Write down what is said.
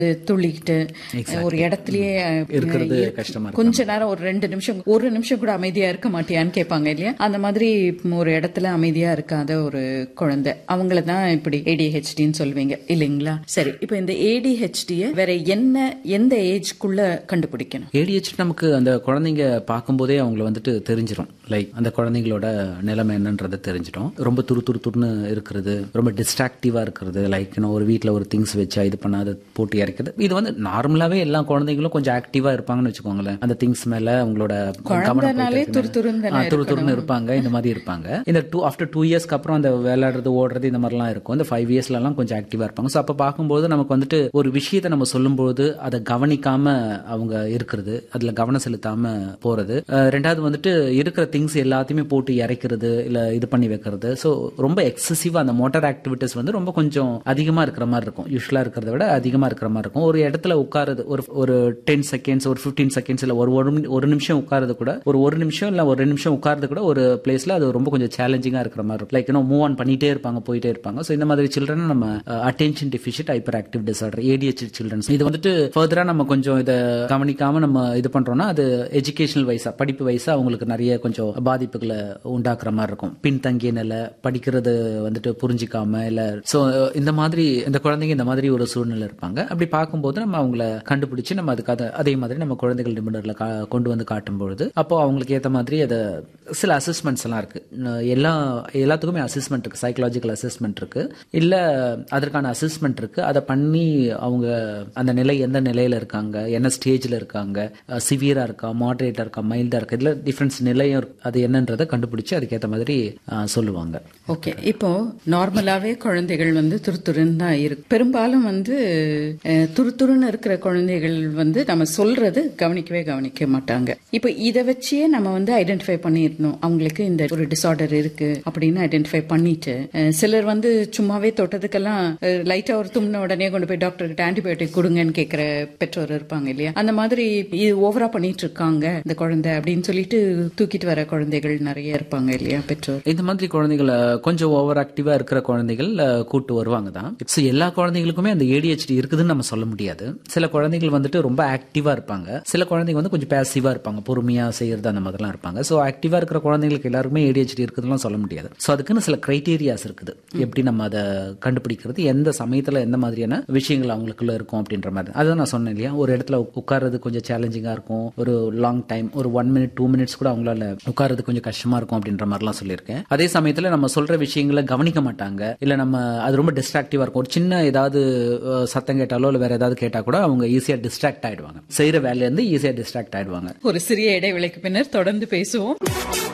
துள்ளிக்கிட்டு ஒரு இடத்துலயே இருக்கிறது இரு- கஷ்டமா இருக்கு. கொஞ்ச நேரம் ஒரு ரெண்டு நிமிஷம் ஒரு நிமிஷம் கூட அமைதியா இருக்க மாட்டியான்னு கேட்பாங்க இல்லையா அந்த மாதிரி ஒரு இடத்துல அமைதியா இருக்காத ஒரு குழந்தை அவங்கள தான் இப்படி ஏடிஹெச்டின்னு சொல்லுவீங்க இல்லைங்களா சரி இப்போ இந்த ஏடிஹெச்டிய வேற என்ன எந்த ஏஜ்க்குள்ள கண்டுபிடிக்கணும் ஏடிஹெச் நமக்கு அந்த குழந்தைங்க பார்க்கும்போதே அவங்கள வந்துட்டு தெரிஞ்சிடும் லைக் அந்த குழந்தைங்களோட நிலைமை என்னன்றது தெரிஞ்சிடும் ரொம்ப துரு துரு துருன்னு இருக்கிறது ரொம்ப டிஸ்ட்ராக்டிவா இருக்கிறது லைக் ஒரு வீட்டில் ஒரு திங்ஸ் வச்சா இது பண்ணாத போட்டு இறக்கிறது இது வந்து நார்மலாவே எல்லா குழந்தைங்களும் கொஞ்சம் ஆக்டிவா இருப்பாங்கன்னு வச்சுக்கோங்களேன் அந்த திங்ஸ் மேல அவங்களோட கவனம் குழந்தைனாலே போயிட்டு இருக்கு துரு துருன்னு மேல. ஆ, துரு துருன்னு இருப்பாங்க இந்த மாதிரி இருப்பாங்க இந்த டூ ஆஃப்டர் டூ இயர்ஸ்க்கு அப்புறம் அந்த விளையாடுறது ஓடுறது இந்த மாதிரிலாம் இருக்கும் இந்த ஃபைவ் இயர்ஸ்ல எல்லாம் கொஞ்சம் ஆக்டிவா இருப்பாங்க ஸோ அப்போ பார்க்கும்போது நமக்கு வந்துட்டு ஒரு விஷயத்தை நம்ம சொல்லும்போது அதை கவனிக்காம அவங்க இருக்கிறது அதுல கவனம் செலுத்தாம போறது அஹ், ரெண்டாவது வந்துட்டு இருக்கிற திங்ஸ் எல்லாத்தையுமே போட்டு இறைக்கிறது இல்ல இது பண்ணி வைக்கிறது ஸோ ரொம்ப எக்ஸசிவா அந்த மோட்டார் ஆக்டிவிட்டிஸ் வந்து ரொம்ப கொஞ்சம் அதிகமா இருக்கிற மாதிரி இருக்கும் யூஸ்வலா இருக்கிறத விட அதிகமா இருக்கிற மாதிரி இருக்கும் ஒரு இடத்துல உட்காருது ஒரு ஒரு டென் செகண்ட்ஸ் ஒரு ஃபிஃப்டீன் செகண்ட்ஸ் இல்ல ஒரு ஒரு நிமி- ஒரு நிமிஷம் உட்காருது கூட ஒரு ஒரு நிமிஷம் இல்ல ஒரு ரெண்டு நிமிஷம் உட்காருது கூட ஒரு பிளேஸ்ல அது ரொம்ப கொஞ்சம் சேலஞ்சிங்கா இருக்கிற மாதிரி இருக்கும் லைக் இன்னும் மூவ் ஆன் பண்ணிட்டே இருப்பாங்க போயிட்டே இருப்பாங்க ஸோ இந்த மாதிரி சில்ட்ரன் நம்ம attention deficit hyper active disorder ADH childrens இது வந்துட்டு ஃபர்தரா நம்ம கொஞ்சம் இதை கவனிக்காம நம்ம இது பண்றோம்னா அது எஜுகேஷனல் வைஸா படிப்பு வைஸா அவங்களுக்கு நிறைய கொஞ்சம் பாதிப்புகளை உண்டாக்குற மாதிரி இருக்கும் பின்தங்கிய நிலை படிக்கிறது வந்துட்டு புரிஞ்சிக்காம இல்ல சோ இந்த மாதிரி இந்த குழந்தைங்க இந்த மாதிரி ஒரு சூழ்நிலை இருப்பாங்க அப்படி பார்க்கும்போது நம்ம அவங்கள கண்டுபிடிச்சு நம்ம அதுக்கு அதை- அதே மாதிரி நம்ம குழந்தைகள் நிபுணர்ல கா- கொண்டு வந்து காட்டும் பொழுது அப்போ அவங்களுக்கு ஏத்த மாதிரி அதை சில அசஸ்மெண்ட்ஸ் எல்லாம் இருக்கு ந- எல்லா எல்லாத்துக்குமே அசஸ்மெண்ட் இருக்கு சைக்கலாஜிக்கல் அசஸ்மெண்ட் இருக்கு இல்ல அதற்கான அசஸ்மெண்ட் இருக்கு அதை பண்ணி அவங்க அந்த நிலை எந்த நிலையில இருக்காங்க என்ன ஸ்டேஜ்ல இருக்காங்க சிவியரா இருக்கா மாடரேட்டா இருக்கா மைல்டா இருக்கா இதுல டிஃபரன்ஸ் நிலையம் இருக்கு. அது என்னன்றதை கண்டுபிடிச்சு அதுக்கேற்ற மாதிரி அஹ், சொல்லுவாங்க ஓகே இப்போ நார்மலாவே குழந்தைகள் வந்து துருதுருன்னு தான் இருக்கு பெரும்பாலும் வந்து அஹ், துருதுருன்னு இருக்கிற குழந்தைகள் வந்து நம்ம சொல்றது கவனிக்கவே கவனிக்க மாட்டாங்க இப்போ இதை வச்சே நம்ம வந்து ஐடென்டிஃபை பண்ணிடணும் அவங்களுக்கு இந்த ஒரு டிசார்டர் இருக்கு அப்படின்னு ஐடென்டிஃபை பண்ணிட்டு அஹ், சிலர் வந்து சும்மாவே தொட்டதுக்கெல்லாம் லைட்டா ஒரு தும்ன உடனே கொண்டு போய் டாக்டர் கிட்ட ஆன்டிபயோட்டிக் கொடுங்கன்னு கேட்கிற பெற்றோர் இருப்பாங்க இல்லையா அந்த மாதிரி இது ஓவரா பண்ணிட்டு இருக்காங்க இந்த குழந்தை அப்படின்னு சொல்லிட்டு தூக்கிட்டு வர குழந்தைகள் நிறைய இருப்பாங்க இல்லையா பெற்றோர் இந்த மாதிரி குழந்தைகளை கொஞ்சம் ஓவர் ஆக்டிவா இருக்கிற குழந்தைகள் அஹ், கூட்டு வருவாங்க தான் ஸோ எல்லா குழந்தைகளுக்குமே அந்த ஏடிஹெச்டி இருக்குதுன்னு நம்ம சொல்ல முடியாது சில குழந்தைகள் வந்துட்டு ரொம்ப ஆக்டிவா இருப்பாங்க சில குழந்தைங்க வந்து கொஞ்சம் பேசிவா இருப்பாங்க பொறுமையா செய்யறது அந்த மாதிரிலாம் இருப்பாங்க ஸோ ஆக்டிவா இருக்கிற குழந்தைங்களுக்கு எல்லாருக்குமே ஏடிஹெச்டி இருக்குதுன்னு சொல்ல முடியாது ஸோ அதுக்குன்னு சில கிரைட்டீரியாஸ் இருக்குது எப்படி நம்ம அதை கண்டுபிடிக்கிறது எந்த சமயத்துல எந்த மாதிரியான விஷயங்கள் அவங்களுக்குள்ள இருக்கும் அப்படின்ற மாதிரி அதான் நான் சொன்னேன் இல்லையா ஒரு இடத்துல உட்கார்றது கொஞ்சம் சேலஞ்சிங்கா இருக்கும் ஒரு லாங் டைம் ஒரு ஒன் மினிட் டூ மினிட்ஸ் கூட அவங்களால உட்கார்றது கொஞ்சம் கஷ்டமா இருக்கும் அப்படின்ற மாதிரிலாம் சொல்லியிருக்கேன் அதே சமயத்துல நம்ம சொல்ற விஷயங்களை கவனிக்க மாட்டாங்க இல்ல நம்ம அது ரொம்ப டிஸ்ட்ராக்டிவா இருக்கும் ஒரு சின்ன ஏதாவது அஹ், சத்தம் கேட்டாலோ இல்ல வேற ஏதாவது கேட்டா கூட அவங்க ஈஸியா டிஸ்ட்ராக்ட் ஆயிடுவாங்க செய்யற வேலையில இருந்து ஈஸியா டிஸ்ட்ராக்ட் ஆயிடுவாங்க ஒரு சிறிய இடைவேளைக்கு பின்னர் தொடர்ந்து பேசுவோம்